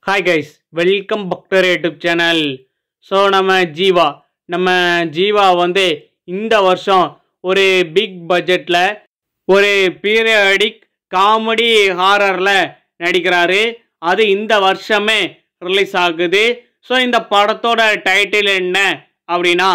hi guys welcome பக்டர் YouTube channel so நம்ம ஜீவா நம்ம ஜீவா வந்து இந்த வருஷம் ஒரு பிக் பட்ஜெட்டில் ஒரு பீரியாடிக் காமெடி ஹாரரில் நடிக்கிறாரு அது இந்த வருஷமே ரிலீஸ் ஆகுது ஸோ இந்த படத்தோட டைட்டில் என்ன அப்படின்னா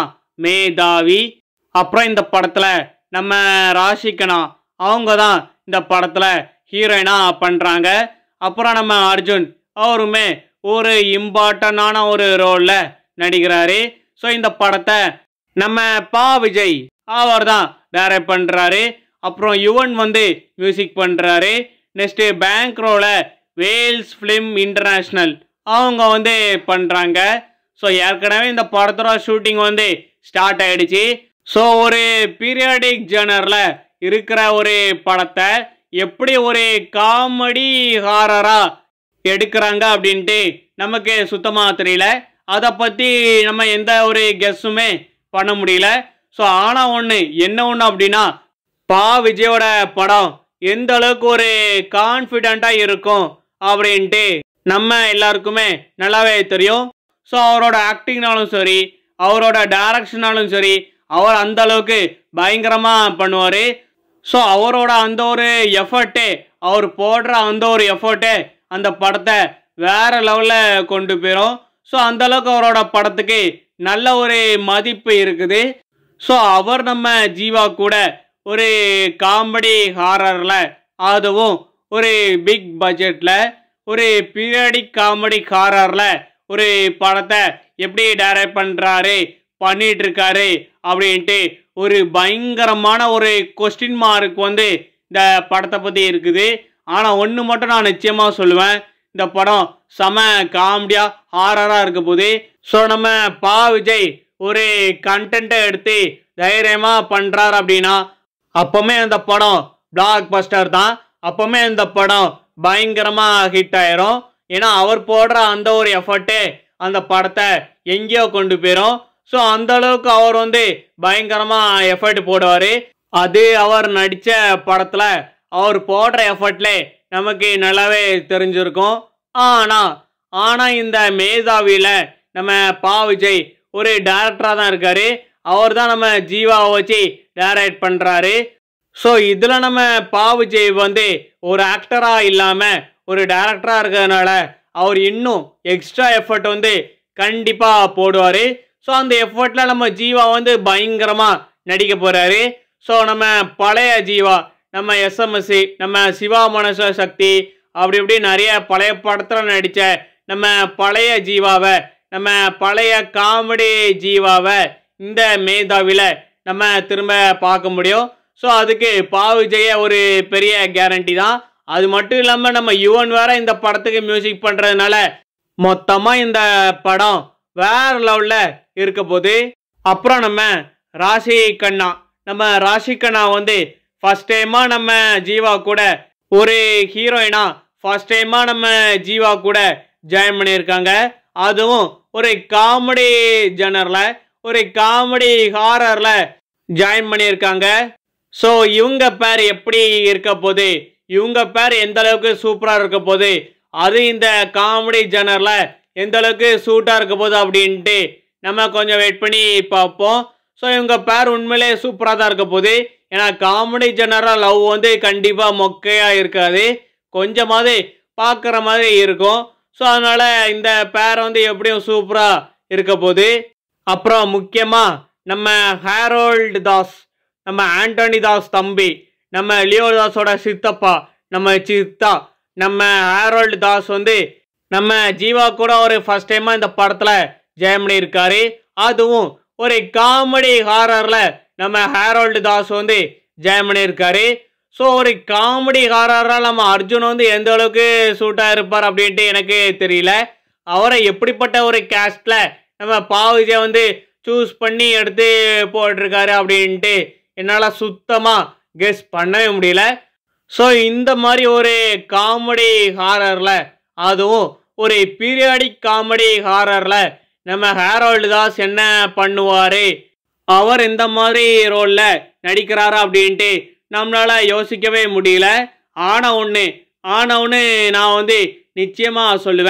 மேதாவி அப்புறம் இந்த படத்தில் நம்ம ராஷிகனா அவங்க தான் இந்த படத்தில் ஹீரோயினாக பண்ணுறாங்க அப்புறம் நம்ம அர்ஜுன் அவருமே ஒரு இம்பார்ட்டண்டான ஒரு ரோலில் நடிக்கிறாரு ஸோ இந்த படத்தை நம்ம பா விஜய் அவர் தான் டைரக்ட் பண்ணுறாரு அப்புறம் யுவன் வந்து மியூசிக் பண்ணுறாரு நெக்ஸ்ட்டு பேங்க் ரோல வேல்ஸ் ஃபிலிம் இன்டர்நேஷ்னல் அவங்க வந்து பண்ணுறாங்க ஸோ ஏற்கனவே இந்த படத்தோட ஷூட்டிங் வந்து ஸ்டார்ட் ஆயிடுச்சு ஸோ ஒரு பீரியாடிக் ஜேனரில் இருக்கிற ஒரு படத்தை எப்படி ஒரு காமெடி ஹாரரா எடுக்கிறாங்க அப்படின்ட்டு நமக்கு சுத்தமாக தெரியல அதை பற்றி நம்ம எந்த ஒரு கெஸ்ஸுமே பண்ண முடியல ஸோ ஆனால் ஒன்று என்ன ஒன்று அப்படின்னா பா விஜயோட படம் எந்த அளவுக்கு ஒரு கான்ஃபிடெண்ட்டாக இருக்கும் அப்படின்ட்டு நம்ம எல்லாருக்குமே நல்லாவே தெரியும் ஸோ அவரோட ஆக்டிங்னாலும் சரி அவரோட டைரக்ஷனாலும் சரி அவர் அந்த அளவுக்கு பயங்கரமாக பண்ணுவார் ஸோ அவரோட அந்த ஒரு எஃபர்ட்டே அவர் போடுற அந்த ஒரு எஃபர்ட்டே அந்த படத்தை வேற லெவலில் கொண்டு போயிடும் ஸோ அந்த அளவுக்கு அவரோட படத்துக்கு நல்ல ஒரு மதிப்பு இருக்குது ஸோ அவர் நம்ம ஜீவா கூட ஒரு காமெடி ஹாரரில் அதுவும் ஒரு பிக் பட்ஜெட்டில் ஒரு பீரியடிக் காமெடி ஹாரரில் ஒரு படத்தை எப்படி டைரக்ட் பண்ணுறாரு பண்ணிட்டு இருக்காரு அப்படின்ட்டு ஒரு பயங்கரமான ஒரு கொஸ்டின் மார்க் வந்து இந்த படத்தை பற்றி இருக்குது ஆனால் ஒன்று மட்டும் நான் நிச்சயமாக சொல்லுவேன் இந்த படம் செம காமெடியாக ஹாரராக இருக்க போது ஸோ நம்ம பா விஜய் ஒரு கண்டென்ட்டை எடுத்து தைரியமாக பண்ணுறாரு அப்படின்னா அப்போவுமே அந்த படம் பிளாக் பஸ்டர் தான் அப்போவுமே இந்த படம் பயங்கரமாக ஹிட் ஆயிரும் ஏன்னா அவர் போடுற அந்த ஒரு எஃபர்ட்டே அந்த படத்தை எங்கேயோ கொண்டு போயிடும் ஸோ அந்த அளவுக்கு அவர் வந்து பயங்கரமாக எஃபர்ட் போடுவார் அது அவர் நடித்த படத்தில் அவர் போடுற எஃபர்ட்லே நமக்கு நல்லாவே தெரிஞ்சிருக்கும் ஆனால் ஆனால் இந்த மேதாவியில் நம்ம பா விஜய் ஒரு டேரக்டராக தான் இருக்காரு அவர் தான் நம்ம ஜீவாவை வச்சு டைரக்ட் பண்ணுறாரு ஸோ இதில் நம்ம பா விஜய் வந்து ஒரு ஆக்டராக இல்லாமல் ஒரு டேரக்டராக இருக்கிறதுனால அவர் இன்னும் எக்ஸ்ட்ரா எஃபர்ட் வந்து கண்டிப்பாக போடுவார் ஸோ அந்த எஃபர்ட்டில் நம்ம ஜீவா வந்து பயங்கரமாக நடிக்க போகிறாரு ஸோ நம்ம பழைய ஜீவா நம்ம எஸ்எம்எஸ்சி நம்ம சிவா மனச சக்தி அப்படி இப்படி நிறைய பழைய படத்தில் நடித்த நம்ம பழைய ஜீவாவை நம்ம பழைய காமெடி ஜீவாவை இந்த மேதாவில நம்ம திரும்ப பார்க்க முடியும் ஸோ அதுக்கு பா விஜய ஒரு பெரிய கேரண்டி தான் அது மட்டும் இல்லாமல் நம்ம யுவன் வேற இந்த படத்துக்கு மியூசிக் பண்ணுறதுனால மொத்தமாக இந்த படம் வேற லெவலில் இருக்க போது அப்புறம் நம்ம ராசி கண்ணா நம்ம ராசி கண்ணா வந்து ஃபர்ஸ்ட் டைமாக நம்ம ஜீவா கூட ஒரு ஹீரோயினா ஃபர்ஸ்ட் டைமாக நம்ம ஜீவா கூட ஜாயின் பண்ணியிருக்காங்க அதுவும் ஒரு காமெடி ஜனரில் ஒரு காமெடி ஹாரரில் ஜாயின் பண்ணியிருக்காங்க ஸோ இவங்க பேர் எப்படி இருக்க போகுது இவங்க பேர் எந்த அளவுக்கு சூப்பராக இருக்க போகுது அது இந்த காமெடி ஜனரில் எந்த அளவுக்கு சூட்டாக இருக்க போகுது அப்படின்ட்டு நம்ம கொஞ்சம் வெயிட் பண்ணி பார்ப்போம் ஸோ இவங்க பேர் உண்மையிலே சூப்பராக தான் இருக்க போகுது ஏன்னா காமெடி ஜெனரல் லவ் வந்து கண்டிப்பாக மொக்கையாக இருக்காது கொஞ்சமாவது பார்க்குற மாதிரி இருக்கும் ஸோ அதனால் இந்த பேர் வந்து எப்படியும் சூப்பராக இருக்க போகுது அப்புறம் முக்கியமாக நம்ம ஹேரோல்டு தாஸ் நம்ம ஆண்டனி தாஸ் தம்பி நம்ம லியோ தாஸோட சித்தப்பா நம்ம சித்தா நம்ம ஹேரோல்டு தாஸ் வந்து நம்ம ஜீவா கூட ஒரு ஃபர்ஸ்ட் டைமாக இந்த படத்தில் ஜெயம் பண்ணியிருக்காரு அதுவும் ஒரு காமெடி ஹாரரில் நம்ம ஹேரோல்டு தாஸ் வந்து ஜெயம் பண்ணியிருக்காரு ஸோ ஒரு காமெடி ஹாரரால் நம்ம அர்ஜுன் வந்து எந்த அளவுக்கு சூட்டாக இருப்பார் அப்படின்ட்டு எனக்கு தெரியல அவரை எப்படிப்பட்ட ஒரு கேஸ்டில் நம்ம பாவிஜை வந்து சூஸ் பண்ணி எடுத்து போட்டிருக்காரு அப்படின்ட்டு என்னால் சுத்தமாக கெஸ் பண்ணவே முடியல ஸோ இந்த மாதிரி ஒரு காமெடி ஹாரரில் அதுவும் ஒரு பீரியாடிக் காமெடி ஹாரரில் நம்ம ஹேரோல்டு தாஸ் என்ன பண்ணுவார் அவர் இந்த மாதிரி ரோலில் நடிக்கிறாரா அப்படின்ட்டு நம்மளால் யோசிக்கவே முடியல ஆன ஒன்று ஆன ஒன்று நான் வந்து நிச்சயமாக சொல்லுவேன்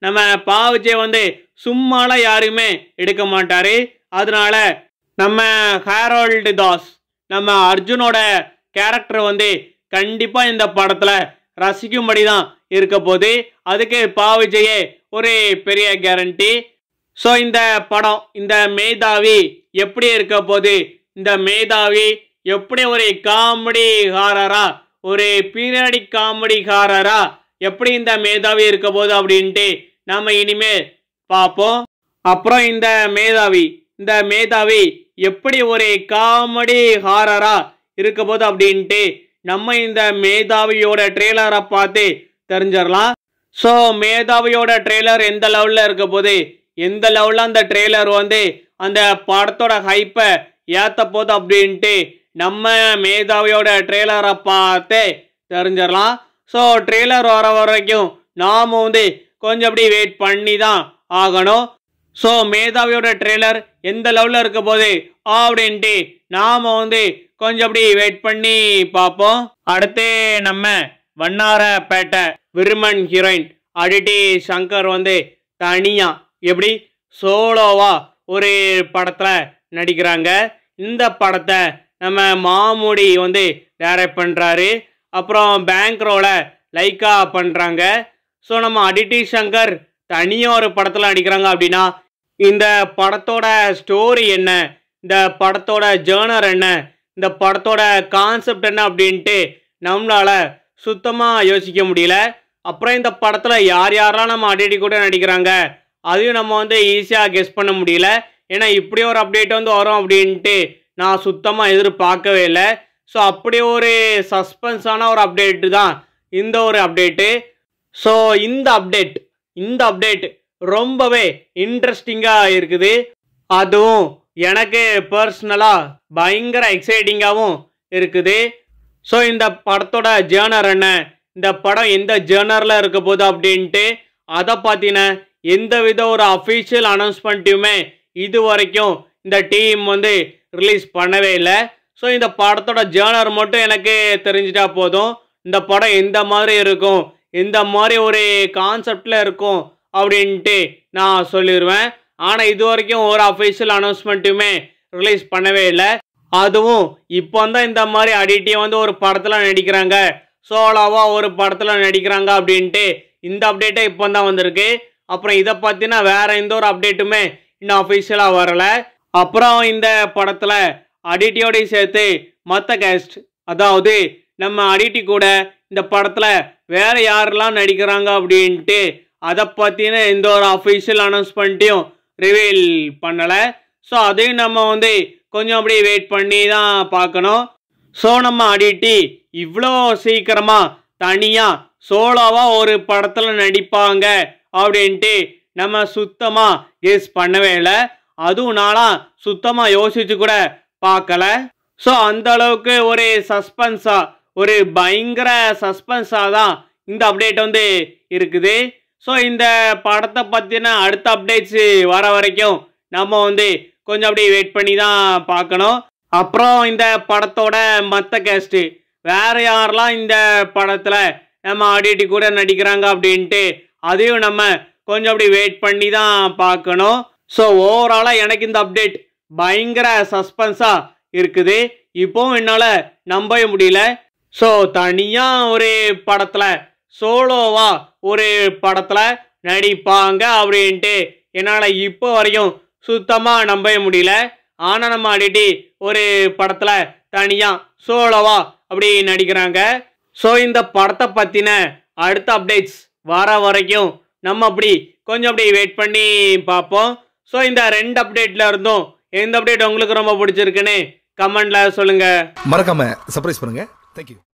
நம்ம பா விஜய் வந்து சும்மாலாம் யாரையுமே எடுக்க மாட்டாரு அதனால நம்ம ஹேரோல்டு தாஸ் நம்ம அர்ஜுனோட கேரக்டர் வந்து கண்டிப்பா இந்த படத்துல ரசிக்கும்படி தான் இருக்க போகுது அதுக்கு பா விஜயே ஒரு பெரிய கேரண்டி ஸோ இந்த படம் இந்த மேதாவி எப்படி இருக்க போகுது இந்த மேதாவி எப்படி ஒரு காமெடி ஹாரரா ஒரு பீரியாடிக் காமெடி ஹாரரா எப்படி இந்த மேதாவி இருக்க போகுது அப்படின்ட்டு நாம இனிமே பார்ப்போம் அப்புறம் இந்த மேதாவி இந்த மேதாவி எப்படி ஒரு காமெடி ஹாரரா இருக்க போது அப்படின்ட்டு நம்ம இந்த மேதாவியோட ட்ரெய்லரை பார்த்து தெரிஞ்சிடலாம் ஸோ மேதாவியோட ட்ரெய்லர் எந்த லெவலில் இருக்க போது எந்த லெவலில் அந்த ட்ரெய்லர் வந்து அந்த படத்தோட ஹைப்பை ஏற்ற போது அப்படின்ட்டு நம்ம மேதாவியோட ட்ரெய்லரை பார்த்து தெரிஞ்சிடலாம் ஸோ ட்ரெய்லர் வர வரைக்கும் நாம் வந்து கொஞ்சம் அப்படி வெயிட் பண்ணி தான் ஆகணும் ஸோ மேதாவியோட ட்ரெய்லர் எந்த லெவலில் இருக்க போது அப்படின்ட்டு நாம் வந்து கொஞ்சம் அப்படி வெயிட் பண்ணி பார்ப்போம் அடுத்து நம்ம வண்ணாரப்பேட்டை விருமன் ஹீரோயின் அடிட்டி சங்கர் வந்து தனியா எப்படி சோலோவா ஒரு படத்தில் நடிக்கிறாங்க இந்த படத்தை நம்ம மாமுடி வந்து டைரக்ட் பண்ணுறாரு அப்புறம் பேங்க்ரோல லைக்கா பண்ணுறாங்க ஸோ நம்ம அடிட்டி சங்கர் தனியாக ஒரு படத்தில் நடிக்கிறாங்க அப்படின்னா இந்த படத்தோட ஸ்டோரி என்ன இந்த படத்தோட ஜேர்னர் என்ன இந்த படத்தோட கான்செப்ட் என்ன அப்படின்ட்டு நம்மளால சுத்தமாக யோசிக்க முடியல அப்புறம் இந்த படத்தில் யார் யாரெல்லாம் நம்ம அடிட்டி கூட நடிக்கிறாங்க அதையும் நம்ம வந்து ஈஸியாக கெஸ் பண்ண முடியல ஏன்னா இப்படி ஒரு அப்டேட் வந்து வரும் அப்படின்ட்டு நான் சுத்தமாக எதிர்பார்க்கவே இல்லை ஸோ அப்படி ஒரு சஸ்பென்ஸான ஒரு அப்டேட்டு தான் இந்த ஒரு அப்டேட்டு ஸோ இந்த அப்டேட் இந்த அப்டேட் ரொம்பவே இன்ட்ரெஸ்டிங்காக இருக்குது அதுவும் எனக்கு பர்சனலாக பயங்கர எக்ஸைட்டிங்காகவும் இருக்குது ஸோ இந்த படத்தோட ஜேர்னர் என்ன இந்த படம் எந்த ஜேர்னரில் இருக்க போகுது அப்படின்ட்டு அதை பற்றின எந்த வித ஒரு அஃபீஷியல் அனௌன்ஸ்மெண்ட்டையுமே இது வரைக்கும் இந்த டீம் வந்து ரிலீஸ் பண்ணவே இல்லை ஸோ இந்த படத்தோட ஜேர்னர் மட்டும் எனக்கு தெரிஞ்சிட்டா போதும் இந்த படம் எந்த மாதிரி இருக்கும் எந்த மாதிரி ஒரு கான்செப்டில் இருக்கும் அப்படின்ட்டு நான் சொல்லிடுவேன் ஆனால் இது வரைக்கும் ஒரு அஃபிஷியல் அனௌன்ஸ்மெண்ட்டுமே ரிலீஸ் பண்ணவே இல்லை அதுவும் இப்போ தான் இந்த மாதிரி அடிட்டியை வந்து ஒரு படத்தில் நடிக்கிறாங்க சோலாவாக ஒரு படத்தில் நடிக்கிறாங்க அப்படின்ட்டு இந்த அப்டேட்டே இப்போ தான் வந்திருக்கு அப்புறம் இதை பற்றினா வேற எந்த ஒரு அப்டேட்டுமே இன்னும் அஃபிஷியலாக வரலை அப்புறம் இந்த படத்தில் அடிட்டியோடையும் சேர்த்து மற்ற கேஸ்ட் அதாவது நம்ம அடிட்டி கூட இந்த படத்தில் வேற யாரெல்லாம் நடிக்கிறாங்க அப்படின்ட்டு அதை பற்றின எந்த ஒரு அஃபிஷியல் அனௌன்ஸ்மெண்ட்டையும் ரிவீல் பண்ணலை ஸோ அதையும் நம்ம வந்து கொஞ்சம் அப்படியே வெயிட் பண்ணி தான் பார்க்கணும் ஸோ நம்ம அடிட்டி இவ்வளோ சீக்கிரமாக தனியாக சோலோவாக ஒரு படத்தில் நடிப்பாங்க அப்படின்ட்டு நம்ம சுத்தமாக கெஸ் பண்ணவே இல்லை அதுவும் நாளாக சுத்தமாக யோசிச்சு கூட பார்க்கல ஸோ அந்த அளவுக்கு ஒரு சஸ்பென்ஸாக ஒரு பயங்கர சஸ்பென்ஸாக தான் இந்த அப்டேட் வந்து இருக்குது ஸோ இந்த படத்தை பற்றின அடுத்த அப்டேட்ஸ் வர வரைக்கும் நம்ம வந்து கொஞ்சம் அப்படியே வெயிட் பண்ணி தான் பார்க்கணும் அப்புறம் இந்த படத்தோட மற்ற கேஸ்ட்டு வேற யாரெல்லாம் இந்த படத்தில் நம்ம ஆடிட்டி கூட நடிக்கிறாங்க அப்படின்ட்டு அதையும் நம்ம கொஞ்சம் அப்படி வெயிட் பண்ணி தான் பார்க்கணும் ஸோ ஓவராலாக எனக்கு இந்த அப்டேட் பயங்கர சஸ்பென்ஸாக இருக்குது இப்போவும் என்னால் நம்பவே முடியல ஸோ தனியாக ஒரு படத்தில் சோலோவா ஒரு படத்தில் நடிப்பாங்க அப்படின்ட்டு என்னால் இப்போ வரைக்கும் சுத்தமாக நம்பவே முடியல ஆனால் நம்ம அடிட்டி ஒரு படத்தில் தனியாக சோலோவா அப்படி நடிக்கிறாங்க ஸோ இந்த படத்தை பற்றின அடுத்த அப்டேட்ஸ் வர வரைக்கும் நம்ம அப்படி கொஞ்சம் அப்படி வெயிட் பண்ணி பார்ப்போம் ஸோ இந்த ரெண்டு அப்டேட்ல இருந்தும் எந்த அப்டேட் உங்களுக்கு ரொம்ப பிடிச்சிருக்குன்னு கமெண்ட்ல சொல்லுங்க மறக்காம சர்ப்ரைஸ் பண்ணுங்க தேங்க்யூ